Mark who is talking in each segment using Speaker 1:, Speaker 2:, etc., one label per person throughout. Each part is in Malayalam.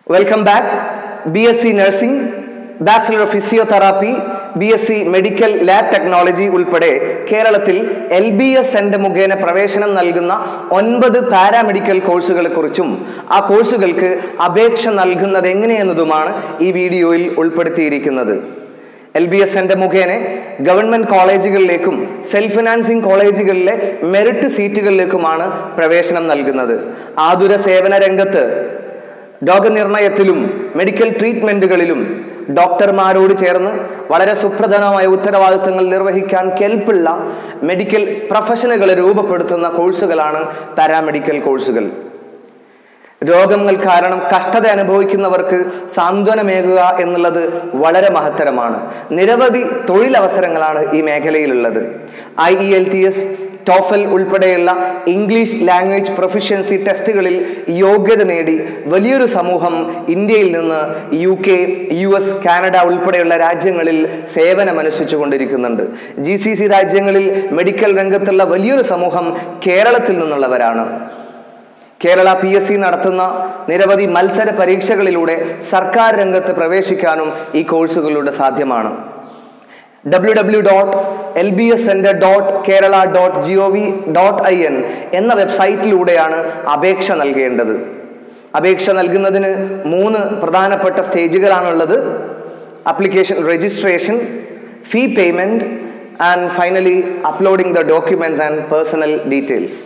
Speaker 1: welcome back B S C nursing bachelor of physiotherapy B S C medical lab technology ഉൾപ്പെടെ കേരളത്തിൽ എൽ ബി എസ് സെന്റ് മുഖേന പ്രവേശനം നൽകുന്ന ഒൻപത് പാരാമെഡിക്കൽ കോഴ്സുകളെ കുറിച്ചും ആ കോഴ്സുകൾക്ക് അപേക്ഷ നൽകുന്നത് എങ്ങനെയെന്നതുമാണ് ഈ വീഡിയോയിൽ ഉൾപ്പെടുത്തിയിരിക്കുന്നത് എൽ ബി എസ് സെന്റർ മുഖേന ഗവൺമെന്റ് കോളേജുകളിലേക്കും സെൽഫ് ഫിനാൻസിംഗ് കോളേജുകളിലെ മെറിറ്റ് സീറ്റുകളിലേക്കുമാണ് പ്രവേശനം നൽകുന്നത് ആതുര സേവന രംഗത്ത് രോഗനിർണയത്തിലും മെഡിക്കൽ ട്രീറ്റ്മെന്റുകളിലും ഡോക്ടർമാരോട് ചേർന്ന് വളരെ സുപ്രധാനമായ ഉത്തരവാദിത്തങ്ങൾ നിർവഹിക്കാൻ കെൽപ്പുള്ള മെഡിക്കൽ പ്രൊഫഷനുകളെ രൂപപ്പെടുത്തുന്ന കോഴ്സുകളാണ് പാരാമെഡിക്കൽ കോഴ്സുകൾ രോഗങ്ങൾ കാരണം കഷ്ടത അനുഭവിക്കുന്നവർക്ക് സാന്ത്വനമേകുക എന്നുള്ളത് വളരെ മഹത്തരമാണ് നിരവധി തൊഴിലവസരങ്ങളാണ് ഈ മേഖലയിലുള്ളത് I E L T S TOEFL ഉൾപ്പെടെയുള്ള ഇംഗ്ലീഷ് ലാംഗ്വേജ് പ്രൊഫഷ്യൻസി ടെസ്റ്റുകളിൽ യോഗ്യത നേടി വലിയൊരു സമൂഹം ഇന്ത്യയിൽ നിന്ന് U K U S Canada ഉൾപ്പെടെയുള്ള രാജ്യങ്ങളിൽ സേവനമനുഷ്ഠിച്ചു കൊണ്ടിരിക്കുന്നുണ്ട് ജി സി സി രാജ്യങ്ങളിൽ മെഡിക്കൽ രംഗത്തുള്ള വലിയൊരു സമൂഹം കേരളത്തിൽ നിന്നുള്ളവരാണ് കേരള പി എസ് സി നടത്തുന്ന നിരവധി മത്സര പരീക്ഷകളിലൂടെ സർക്കാർ രംഗത്ത് പ്രവേശിക്കാനും ഈ കോഴ്സുകളിലൂടെ സാധ്യമാണ് W W dot L B S centre dot Kerala dot G O V dot I N എന്ന വെബ്സൈറ്റിലൂടെയാണ് അപേക്ഷ നൽകേണ്ടത് അപേക്ഷ നൽകുന്നതിന് മൂന്ന് പ്രധാനപ്പെട്ട സ്റ്റേജുകളാണുള്ളത് application registration fee payment and finally uploading the documents and personal details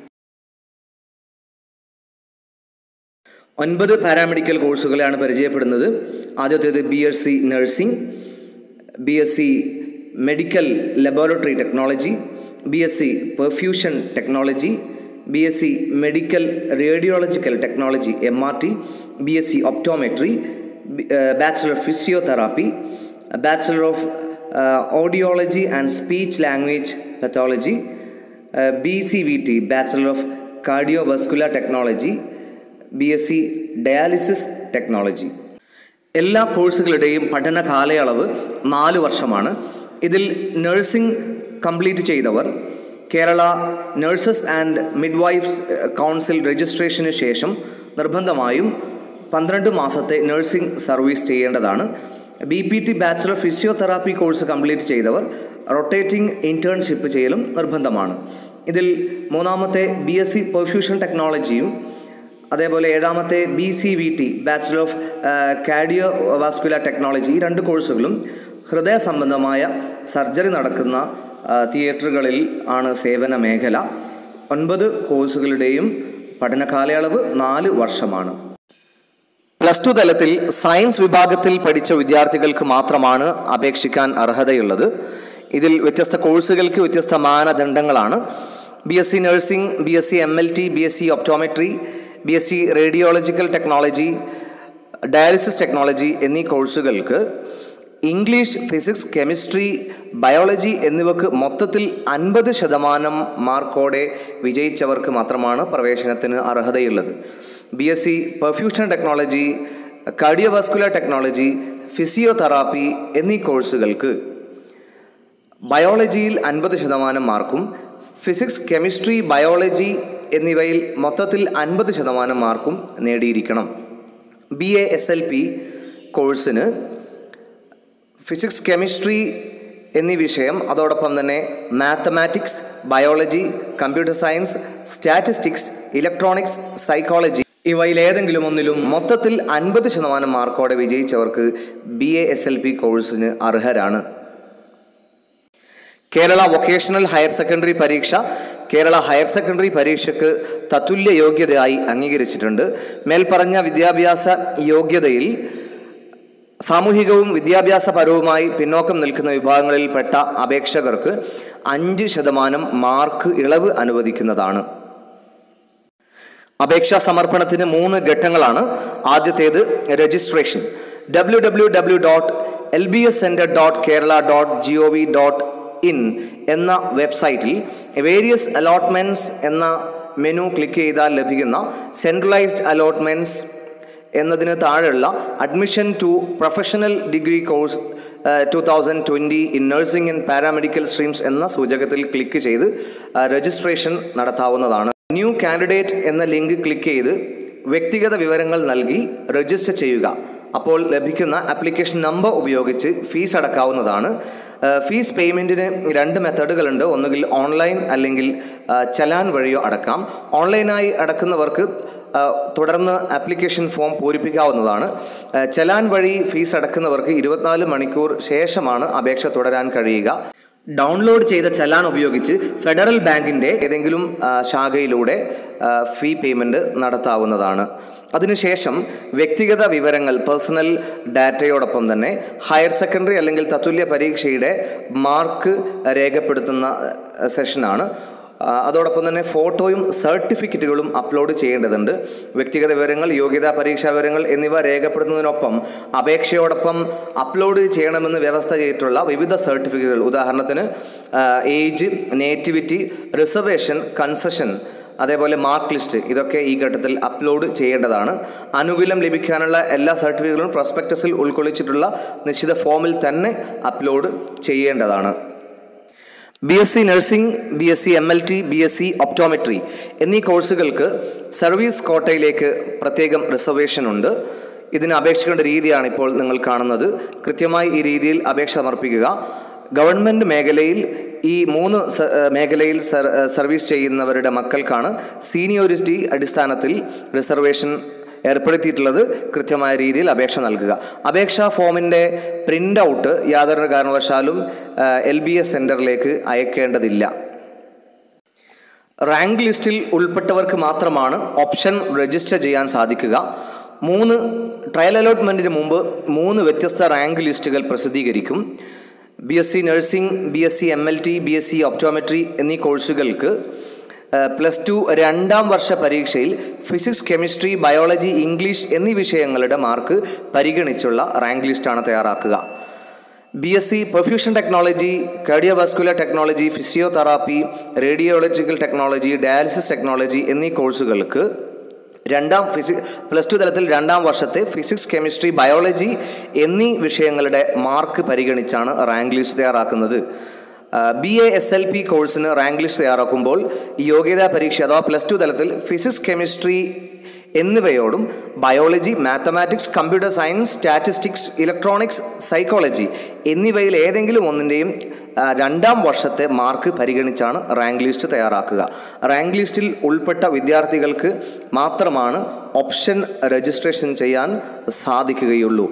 Speaker 1: ഒൻപത് പാരാമെഡിക്കൽ കോഴ്സുകളാണ് പരിചയപ്പെടുന്നത് ആദ്യത്തേത് B S C nursing B S C medical laboratory technology B S C perfusion technology B S C medical radiological technology M R T B S C optometry bachelor of physiotherapy bachelor of audiology and speech language pathology B C V T bachelor of cardiovascular technology B S C dialysis technology എല്ലാ കോഴ്സുകളുടെയും പഠന കാലയളവ് നാല് വർഷമാണ് ഇതിൽ നഴ്സിംഗ് കംപ്ലീറ്റ് ചെയ്തവർ Kerala nurses and midwives council രജിസ്ട്രേഷന് ശേഷം നിർബന്ധമായും പന്ത്രണ്ട് മാസത്തെ നഴ്സിംഗ് സർവീസ് ചെയ്യേണ്ടതാണ് B P T bachelor physiotherapy course complete ചെയ്തവർ റൊട്ടേറ്റിംഗ് ഇൻറ്റേൺഷിപ്പ് ചെയ്യലും നിർബന്ധമാണ് ഇതിൽ മൂന്നാമത്തെ ബി എസ് സി പെർഫ്യൂഷൻ ടെക്നോളജിയും അതേപോലെ ഏഴാമത്തെ B C V T bachelor of cardio vascular technology ഈ രണ്ട് കോഴ്സുകളും ഹൃദയ സംബന്ധമായ സർജറി നടക്കുന്ന തിയേറ്ററുകളിൽ ആണ് സേവന മേഖല ഒൻപത് കോഴ്സുകളുടെയും പഠന കാലയളവ് നാല് വർഷമാണ് പ്ലസ് ടു തലത്തിൽ സയൻസ് വിഭാഗത്തിൽ പഠിച്ച വിദ്യാർത്ഥികൾക്ക് മാത്രമാണ് അപേക്ഷിക്കാൻ അർഹതയുള്ളത് ഇതിൽ വ്യത്യസ്ത കോഴ്സുകൾക്ക് വ്യത്യസ്ത മാനദണ്ഡങ്ങളാണ് B S C nursing B S C M L T B S C optometry B S C radiological technology dialysis technology എന്നീ കോഴ്സുകൾക്ക് ഇംഗ്ലീഷ് ഫിസിക്സ് കെമിസ്ട്രി ബയോളജി എന്നിവക്ക് മൊത്തത്തിൽ അൻപത് ശതമാനം മാർക്കോടെ വിജയിച്ചവർക്ക് മാത്രമാണ് പ്രവേശനത്തിന് അർഹതയുള്ളത് B S C perfusion technology cardiovascular technology physiotherapy എന്നീ കോഴ്സുകൾക്ക് ബയോളജിയിൽ അൻപത് ശതമാനം മാർക്കും ഫിസിക്സ് കെമിസ്ട്രി ബയോളജി എന്നിവയിൽ മൊത്തത്തിൽ അൻപത് ശതമാനം മാർക്കും നേടിയിരിക്കണം B A S L P കോഴ്സിന് ഫിസിക്സ് കെമിസ്ട്രി എന്നീ വിഷയം അതോടൊപ്പം തന്നെ mathematics biology computer science statistics electronics psychology ഇവയിൽ ഏതെങ്കിലും ഒന്നിലും മൊത്തത്തിൽ അൻപത് ശതമാനം മാർക്കോടെ വിജയിച്ചവർക്ക് B A S L P കോഴ്സിന് അർഹരാണ് കേരള വൊക്കേഷണൽ ഹയർ സെക്കൻഡറി പരീക്ഷ കേരള ഹയർ സെക്കൻഡറി പരീക്ഷയ്ക്ക് തത്തുല്യ യോഗ്യതയായി അംഗീകരിച്ചിട്ടുണ്ട് മേൽപ്പറഞ്ഞ വിദ്യാഭ്യാസ യോഗ്യതയിൽ സാമൂഹികവും വിദ്യാഭ്യാസപരവുമായി പിന്നോക്കം നിൽക്കുന്ന വിഭാഗങ്ങളിൽപ്പെട്ട അപേക്ഷകർക്ക് അഞ്ച് ശതമാനം മാർക്ക് ഇളവ് അനുവദിക്കുന്നതാണ് അപേക്ഷാ സമർപ്പണത്തിന് മൂന്ന് ഘട്ടങ്ങളാണ് ആദ്യത്തേത് registration W W W dot L B S centre dot Kerala dot G O V dot in എന്ന വെബ്സൈറ്റിൽ വേരിയസ് അലോട്ട്മെൻറ്റ്സ് എന്ന മെനു ക്ലിക്ക് ചെയ്താൽ ലഭിക്കുന്ന സെൻട്രലൈസ്ഡ് അലോട്ട്മെൻറ്റ്സ് എന്നതിന് താഴെയുള്ള admission to professional degree course two thousand twenty in nursing and paramedical streams എന്ന സൂചകത്തിൽ ക്ലിക്ക് ചെയ്ത് രജിസ്ട്രേഷൻ നടത്താവുന്നതാണ് ന്യൂ കാൻഡിഡേറ്റ് എന്ന ലിങ്ക് ക്ലിക്ക് ചെയ്ത് വ്യക്തിഗത വിവരങ്ങൾ നൽകി രജിസ്റ്റർ ചെയ്യുക അപ്പോൾ ലഭിക്കുന്ന ആപ്ലിക്കേഷൻ നമ്പർ ഉപയോഗിച്ച് ഫീസ് അടക്കാവുന്നതാണ് ഏഹ് ഫീസ് പേയ്മെൻറ്റിന് രണ്ട് മെത്തേഡുകളുണ്ട് ഒന്നുകിൽ ഓൺലൈൻ അല്ലെങ്കിൽ ആ, ചലാൻ വഴിയോ അടക്കാം ഓൺലൈനായി അടക്കുന്നവർക്ക് ആ, തുടർന്ന് ആപ്ലിക്കേഷൻ ഫോം പൂരിപ്പിക്കാവുന്നതാണ് ആ, ചലാൻ വഴി ഫീസ് അടക്കുന്നവർക്ക് ഇരുപത്തിനാല് മണിക്കൂർ ശേഷമാണ് അപേക്ഷ തുടരാൻ കഴിയുക ഡൗൺലോഡ് ചെയ്ത ചലാൻ ഉപയോഗിച്ച് ഫെഡറൽ ബാങ്കിൻ്റെ ഏതെങ്കിലും ആ, ശാഖയിലൂടെ ആ, ഫീ പേയ്മെൻറ്റ് നടത്താവുന്നതാണ് അതിനുശേഷം വ്യക്തിഗത വിവരങ്ങൾ പേഴ്സണൽ ഡാറ്റയോടൊപ്പം തന്നെ ഹയർ സെക്കൻഡറി അല്ലെങ്കിൽ തത്തുല്യ പരീക്ഷയുടെ മാർക്ക് രേഖപ്പെടുത്തുന്ന ആ, സെഷനാണ് ആ, അതോടൊപ്പം തന്നെ ഫോട്ടോയും സർട്ടിഫിക്കറ്റുകളും അപ്ലോഡ് ചെയ്യേണ്ടതുണ്ട് വ്യക്തിഗത വിവരങ്ങൾ യോഗ്യതാ പരീക്ഷാ വിവരങ്ങൾ എന്നിവ രേഖപ്പെടുത്തുന്നതിനൊപ്പം അപേക്ഷയോടൊപ്പം അപ്ലോഡ് ചെയ്യണമെന്ന് വ്യവസ്ഥ ചെയ്തിട്ടുള്ള വിവിധ സർട്ടിഫിക്കറ്റുകൾ ഉദാഹരണത്തിന് ഏജ് നേറ്റിവിറ്റി റിസർവേഷൻ കൺസെഷൻ അതേപോലെ മാർക്ക് ലിസ്റ്റ് ഇതൊക്കെ ഈ ഘട്ടത്തിൽ അപ്ലോഡ് ചെയ്യേണ്ടതാണ് ആനുകൂല്യം ലഭിക്കാനുള്ള എല്ലാ സർട്ടിഫിക്കറ്റുകളും പ്രോസ്പെക്ടസിൽ ഉൾക്കൊള്ളിച്ചിട്ടുള്ള നിശ്ചിത ഫോമിൽ തന്നെ അപ്ലോഡ് ചെയ്യേണ്ടതാണ് B S C nursing B S C M L T B S C optometry എന്നീ കോഴ്സുകൾക്ക് സർവീസ് കോട്ടയിലേക്ക് പ്രത്യേകം റിസർവേഷൻ ഉണ്ട് ഇതിന് അപേക്ഷിക്കേണ്ട രീതിയാണ് ഇപ്പോൾ നിങ്ങൾ കാണുന്നത് കൃത്യമായി ഈ രീതിയിൽ അപേക്ഷ സമർപ്പിക്കുക ഗവൺമെൻറ് മേഖലയിൽ ഈ മൂന്ന് സ- ഏഹ് മേഖലയിൽ സർ- ഏഹ് സർവീസ് ചെയ്യുന്നവരുടെ മക്കൾക്കാണ് സീനിയോറിറ്റി അടിസ്ഥാനത്തിൽ റിസർവേഷൻ ഏർപ്പെടുത്തിയിട്ടുള്ളത് കൃത്യമായ രീതിയിൽ അപേക്ഷ നൽകുക അപേക്ഷാ ഫോമിൻ്റെ പ്രിൻ്റ് ഔട്ട് യാതൊരു കാരണവശാലും എൽ ബി എസ് സെൻറ്ററിലേക്ക് അയക്കേണ്ടതില്ല റാങ്ക് ലിസ്റ്റിൽ ഉൾപ്പെട്ടവർക്ക് മാത്രമാണ് ഓപ്ഷൻ രജിസ്റ്റർ ചെയ്യാൻ സാധിക്കുക മൂന്ന് ട്രയൽ അലോട്ട്മെൻറ്റിന് മുമ്പ് മൂന്ന് വ്യത്യസ്ത റാങ്ക് ലിസ്റ്റുകൾ പ്രസിദ്ധീകരിക്കും B S C nursing B S C M L T B S C optometry എന്നീ കോഴ്സുകൾക്ക് പ്ലസ് ടു രണ്ടാം വർഷ പരീക്ഷയിൽ ഫിസിക്സ് കെമിസ്ട്രി ബയോളജി ഇംഗ്ലീഷ് എന്നീ വിഷയങ്ങളുടെ മാർക്ക് പരിഗണിച്ചുള്ള റാങ്ക് ലിസ്റ്റാണ് തയ്യാറാക്കുക B S C perfusion technology cardiovascular technology physiotherapy radiological technology dialysis technology എന്നീ കോഴ്സുകൾക്ക് രണ്ടാം ഫിസി പ്ലസ് ടു തലത്തിൽ രണ്ടാം വർഷത്തെ ഫിസിക്സ് കെമിസ്ട്രി ബയോളജി എന്നീ വിഷയങ്ങളുടെ മാർക്ക് പരിഗണിച്ചാണ് റാങ്ക് ലിസ്റ്റ് തയ്യാറാക്കുന്നത് B A S L P കോഴ്സിന് റാങ്ക് ലിസ്റ്റ് തയ്യാറാക്കുമ്പോൾ യോഗ്യതാ പരീക്ഷ അഥവാ പ്ലസ് ടു തലത്തിൽ ഫിസിക്സ് കെമിസ്ട്രി എന്നിവയോടും biology mathematics computer science statistics electronics psychology എന്നിവയിൽ ഏതെങ്കിലും ഒന്നിൻ്റെയും ആ, രണ്ടാം വർഷത്തെ മാർക്ക് പരിഗണിച്ചാണ് റാങ്ക് ലിസ്റ്റ് തയ്യാറാക്കുക റാങ്ക് ലിസ്റ്റിൽ ഉൾപ്പെട്ട വിദ്യാർത്ഥികൾക്ക് മാത്രമാണ് ഓപ്ഷൻ രജിസ്ട്രേഷൻ ചെയ്യാൻ സാധിക്കുകയുള്ളൂ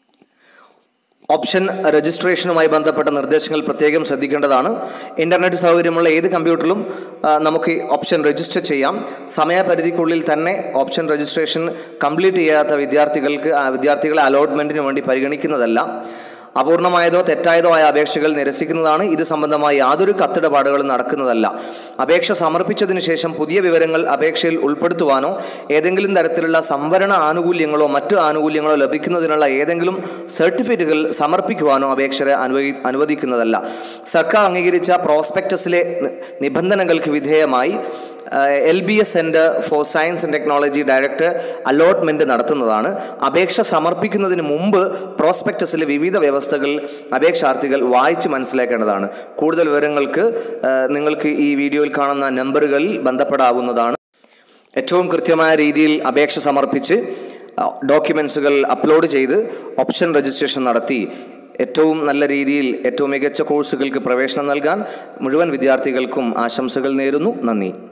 Speaker 1: ഓപ്ഷൻ രജിസ്ട്രേഷനുമായി ബന്ധപ്പെട്ട നിർദ്ദേശങ്ങൾ പ്രത്യേകം ശ്രദ്ധിക്കേണ്ടതാണ് ഇൻ്റർനെറ്റ് സൗകര്യമുള്ള ഏത് കമ്പ്യൂട്ടറിലും ആ, നമുക്ക് ഈ ഓപ്ഷൻ രജിസ്റ്റർ ചെയ്യാം സമയപരിധിക്കുള്ളിൽ തന്നെ ഓപ്ഷൻ രജിസ്ട്രേഷൻ കംപ്ലീറ്റ് ചെയ്യാത്ത വിദ്യാർത്ഥികൾക്ക് ആ വിദ്യാർത്ഥികളെ അലോട്ട്മെൻറ്റിന് വേണ്ടി പരിഗണിക്കുന്നതല്ല അപൂർണമായതോ തെറ്റായതോ ആയ അപേക്ഷകൾ നിരസിക്കുന്നതാണ് ഇത് സംബന്ധമായി യാതൊരു കത്തിടപാടുകളും നടക്കുന്നതല്ല അപേക്ഷ സമർപ്പിച്ചതിന് ശേഷം പുതിയ വിവരങ്ങൾ അപേക്ഷയിൽ ഉൾപ്പെടുത്തുവാനോ ഏതെങ്കിലും തരത്തിലുള്ള സംവരണ ആനുകൂല്യങ്ങളോ മറ്റു ആനുകൂല്യങ്ങളോ ലഭിക്കുന്നതിനുള്ള ഏതെങ്കിലും സർട്ടിഫിക്കറ്റുകൾ സമർപ്പിക്കുവാനോ അപേക്ഷകരെ അനുവദി അനുവദിക്കുന്നതല്ല സർക്കാർ അംഗീകരിച്ച പ്രോസ്പെക്ടസിലെ നി- നിബന്ധനകൾക്ക് വിധേയമായി L B S centre for science and technology director allotment നടത്തുന്നതാണ് അപേക്ഷ സമർപ്പിക്കുന്നതിന് മുമ്പ് പ്രോസ്പെക്ടസിലെ വിവിധ വ്യവസ്ഥകൾ അപേക്ഷാർത്ഥികൾ വായിച്ച് മനസ്സിലാക്കേണ്ടതാണ് കൂടുതൽ വിവരങ്ങൾക്ക് ആ, നിങ്ങൾക്ക് ഈ വീഡിയോയിൽ കാണുന്ന നമ്പറുകളിൽ ബന്ധപ്പെടാവുന്നതാണ് ഏറ്റവും കൃത്യമായ രീതിയിൽ അപേക്ഷ സമർപ്പിച്ച് ഡോക്യുമെൻസുകൾ അപ്ലോഡ് ചെയ്ത് ഓപ്ഷൻ രജിസ്ട്രേഷൻ നടത്തി ഏറ്റവും നല്ല രീതിയിൽ ഏറ്റവും മികച്ച കോഴ്സുകൾക്ക് പ്രവേശനം നൽകാൻ മുഴുവൻ വിദ്യാർത്ഥികൾക്കും ആശംസകൾ നേരുന്നു നന്ദി